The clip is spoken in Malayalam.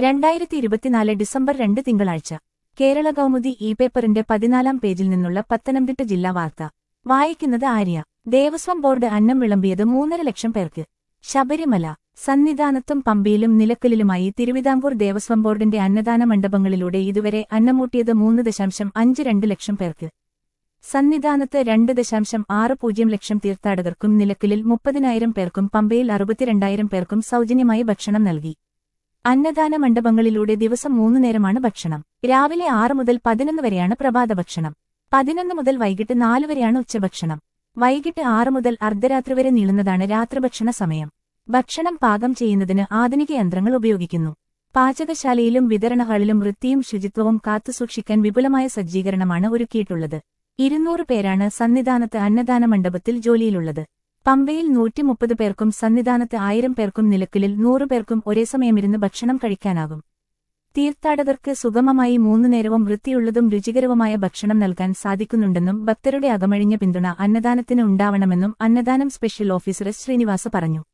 രണ്ടായിരത്തി ഇരുപത്തിനാല് ഡിസംബർ രണ്ട് തിങ്കളാഴ്ച കേരള കൗമുദി ഇ പേപ്പറിന്റെ പതിനാലാം പേജിൽ നിന്നുള്ള പത്തനംതിട്ട ജില്ലാ വാർത്ത വായിക്കുന്നത് ആര്യ ദേവസ്വം ബോർഡ് അന്നം വിളമ്പിയത് മൂന്നര ലക്ഷം പേർക്ക് ശബരിമല സന്നിധാനത്തും പമ്പയിലും നിലക്കലിലുമായി തിരുവിതാംകൂർ ദേവസ്വം ബോർഡിന്റെ അന്നദാന മണ്ഡപങ്ങളിലൂടെ ഇതുവരെ അന്നമൂട്ടിയത് മൂന്ന് ദശാംശം അഞ്ച് രണ്ട് ലക്ഷം പേർക്ക് സന്നിധാനത്ത് രണ്ട് ദശാംശം ആറ് പൂജ്യം ലക്ഷം തീർത്ഥാടകർക്കും നിലക്കലിൽ മുപ്പതിനായിരം പേർക്കും പമ്പയിൽ അറുപത്തിരണ്ടായിരം പേർക്കും സൗജന്യമായി ഭക്ഷണം നൽകി അന്നദാന മണ്ഡപങ്ങളിലൂടെ ദിവസം മൂന്നു നേരമാണ് ഭക്ഷണം രാവിലെ ആറ് മുതൽ പതിനൊന്ന് വരെയാണ് പ്രഭാത ഭക്ഷണം പതിനൊന്ന് മുതൽ വൈകിട്ട് നാല് വരെയാണ് ഉച്ചഭക്ഷണം വൈകിട്ട് ആറ് മുതൽ അർദ്ധരാത്രി വരെ നീളുന്നതാണ് രാത്രിഭക്ഷണ സമയം ഭക്ഷണം പാകം ചെയ്യുന്നതിന് ആധുനിക യന്ത്രങ്ങൾ ഉപയോഗിക്കുന്നു പാചകശാലയിലും വിതരണ ഹാളിലും വൃത്തിയും ശുചിത്വവും കാത്തുസൂക്ഷിക്കാൻ വിപുലമായ സജ്ജീകരണമാണ് ഒരുക്കിയിട്ടുള്ളത് ഇരുന്നൂറ് പേരാണ് സന്നിധാനത്ത് അന്നദാന മണ്ഡപത്തിൽ ജോലിയിലുള്ളത് പമ്പയിൽ നൂറ്റിമുപ്പത് പേർക്കും സന്നിധാനത്ത് ആയിരം പേർക്കും നിലക്കലിൽ നൂറു പേർക്കും ഒരേ സമയമിരുന്ന് ഭക്ഷണം കഴിക്കാനാകും തീർത്ഥാടകർക്ക് സുഗമമായി മൂന്നു നേരവും വൃത്തിയുള്ളതും രുചികരവുമായ ഭക്ഷണം നൽകാൻ സാധിക്കുന്നുണ്ടെന്നും ഭക്തരുടെ അകമഴിഞ്ഞ പിന്തുണ അന്നദാനത്തിന് ഉണ്ടാവണമെന്നും അന്നദാനം സ്പെഷ്യൽ ഓഫീസർ എസ് ശ്രീനിവാസ പറഞ്ഞു